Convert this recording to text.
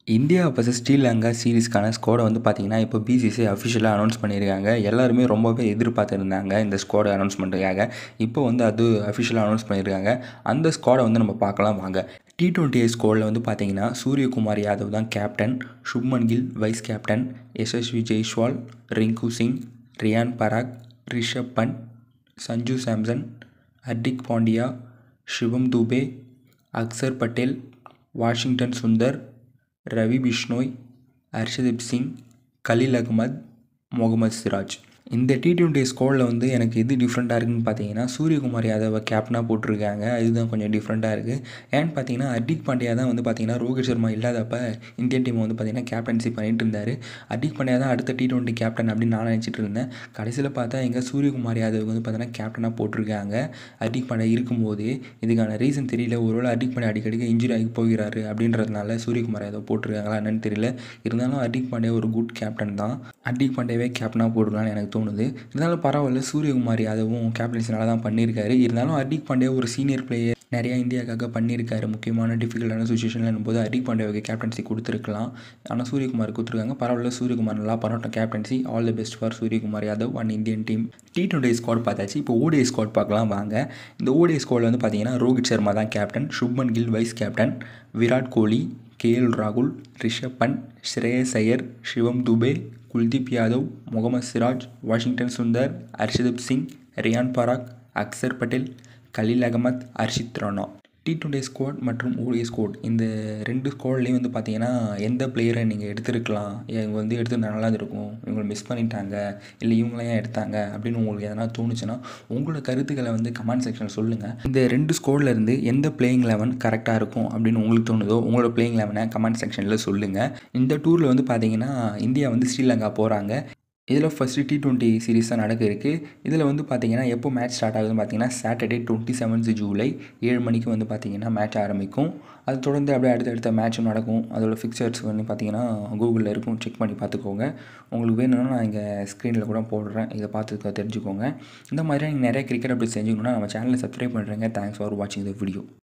India versus Sri Lanka சீரிஸ்க்கான ஸ்குவாடை வந்து பார்த்தீங்கன்னா இப்போ பிசிசிஐ அஃபிஷியலாக அனௌன்ஸ் பண்ணியிருக்காங்க எல்லாருமே ரொம்பவே எதிர்பார்த்துருந்தாங்க இந்த ஸ்குவாடை அனௌன்ஸ்மெண்ட்டுக்காக இப்போ வந்து அது அஃபிஷியலாக அனௌன்ஸ் பண்ணியிருக்காங்க அந்த ஸ்குவாடை வந்து நம்ம பார்க்கலாம் வாங்க டி டுவெண்ட்டி ஐ ஸ்குவாடில் வந்து பார்த்தீங்கன்னா சூரியகுமார் யாதவ் தான் captain Shubman Gill vice captain Yashasvi Jaiswal Rinku Singh Riyan Parag Rishabh Pant Sanju Samson Hardik Pandya Shivam Dube Axar Patel Washington Sundar Ravi Bishnoi Harshdeep Singh Khaleel Ahmed Mohammed Siraj இந்த டி டுவெண்ட்டி ஸ்கோரில் வந்து எனக்கு எது டிஃப்ரெண்ட்டாக இருக்குன்னு பார்த்தீங்கன்னா சூரியகுமார் யாதவை கேப்டனாக போட்டிருக்காங்க இதுதான் கொஞ்சம் டிஃப்ரெண்ட்டாக இருக்குது ஏன்னு பார்த்தீங்கன்னா ஹர்திக் பாண்டியா தான் வந்து பார்த்தீங்கன்னா ரோஹித் சர்மா இல்லாதப்ப இந்தியன் டீம் வந்து பார்த்தீங்கன்னா கேப்டன்சி பண்ணிட்டு இருந்தார் ஹர்திக் பாண்டியா தான் அடுத்த டி டுவெண்ட்டி கேப்டன் அப்படின்னு நான் நினச்சிட்டு இருந்தேன் கடைசியில் பார்த்தா எங்கள் சூரியகுமார் யாதவ் வந்து பார்த்தீங்கன்னா கேப்டனாக போட்டிருக்காங்க ஹர்திக் பாண்டியா இருக்கும்போது இதுக்கான ரீசன் தெரியல ஒருவேளை ஹர்திக் பாண்டியா அடிக்கடிக்கு இன்ஜுரி ஆகி போகிறாரு அப்படின்றதுனால சூரியகுமார் யாதவ் போட்டிருக்காங்களா என்னன்னு தெரியல இருந்தாலும் ஹர்திக் பாண்டியா ஒரு குட் கேப்டன் தான் ஹர்திக் பாண்டியாவே கேப்டனாக போட்டுருக்கலாம்னு எனக்கு தோணுது இருந்தாலும் பரவாயில்ல சூரியகுமார் யாதவும் கேப்டன்சி நல்லா தான் பண்ணியிருக்காரு இருந்தாலும் ஹர்திக் பாண்டியா ஒரு சீனியர் பிளேயர் நிறையா இந்தியாவுக்காக பண்ணியிருக்காரு முக்கியமான டிஃபிகல்ட்டான சுச்சுவேஷனில் போது ஹர்திக் பாண்டியாவுக்கு கேப்டன்சி கொடுத்துருக்கலாம் ஆனால் சூரியகுமார் கொடுத்துருக்காங்க பரவாயில்ல சூரியகுமார் நல்லா பண்ணட்டும் captaincy all the best for Suryakumar Yadav and Indian team T twenty squad பார்த்தாச்சு இப்போ ஓடிஐ ஸ்குவாட் பார்க்கலாம் வாங்க இந்த ஓடிஐ ஸ்குவாடில் வந்து பார்த்தீங்கன்னா ரோஹித் சர்மா தான் captain Shubman Gill vice captain Virat Kohli KL ராகுல் Rishabh Pant Shreyas Iyer Shivam Dube Kuldeep Yadav Mohammed Siraj Washington Sundar Harshdeep Singh Riyan Parag Axar Patel Khaleel Ahmed Harshit Rana T twenty squad மற்றும் ஓடிஐ ஸ்குவாட் இந்த ரெண்டு ஸ்குவாட்லேயும் வந்து பார்த்தீங்கன்னா எந்த பிளேயரை நீங்கள் எடுத்துருக்கலாம் இவங்க வந்து எடுத்து நல்லா இருக்கும் இவங்களை மிஸ் பண்ணிட்டாங்க இல்லை இவங்களாம் ஏன் எடுத்தாங்க அப்படின்னு உங்களுக்கு எதனா தோணுச்சுன்னா உங்களோட கருத்துக்களை வந்து கமெண்ட் செக்ஷனில் சொல்லுங்கள் இந்த ரெண்டு ஸ்குவாடில் இருந்து எந்த பிளேயிங் லெவன் கரெக்டாக இருக்கும் அப்படின்னு உங்களுக்கு தோணுதோ உங்களோட பிளேயிங் லெவனை கமெண்ட் செக்ஷனில் சொல்லுங்கள் இந்த டூரில் வந்து பார்த்தீங்கன்னா இந்தியா வந்து ஸ்ரீலங்கா போகிறாங்க இதில் ஃபஸ்ட்டு டி டுவெண்ட்டி சீரிஸ் தான் நடக்க இருக்குது இதில் வந்து பார்த்தீங்கன்னா எப்போ மேட்ச் ஸ்டார்ட் ஆகுதுன்னு பார்த்தீங்கன்னா சாட்டர்டே டுவெண்ட்டி செவன்த் ஜூலை ஏழு மணிக்கு வந்து பார்த்தீங்கன்னா மேட்ச் ஆரம்பிக்கும் அது தொடர்ந்து அப்படியே அடுத்தடுத்த மேட்சும் நடக்கும் அதோட ஃபிக்சர்ஸ் வந்து பார்த்தீங்கன்னா கூகுளில் இருக்கும் செக் பண்ணி பார்த்துக்கோங்க உங்களுக்கு வேணும்னா நான் இங்கே ஸ்க்ரீனில் கூட போடுறேன் இதை பார்த்து தெரிஞ்சுக்கோங்க இந்த மாதிரி நீங்கள் நிறைய கிரிக்கெட் அப்படி செஞ்சுக்கணுன்னா நம்ம சேனலை சப்ஸ்கிரைப் பண்ணுறேங்க தேங்க்ஸ் ஃபார் வாட்சிங் த வீடியோ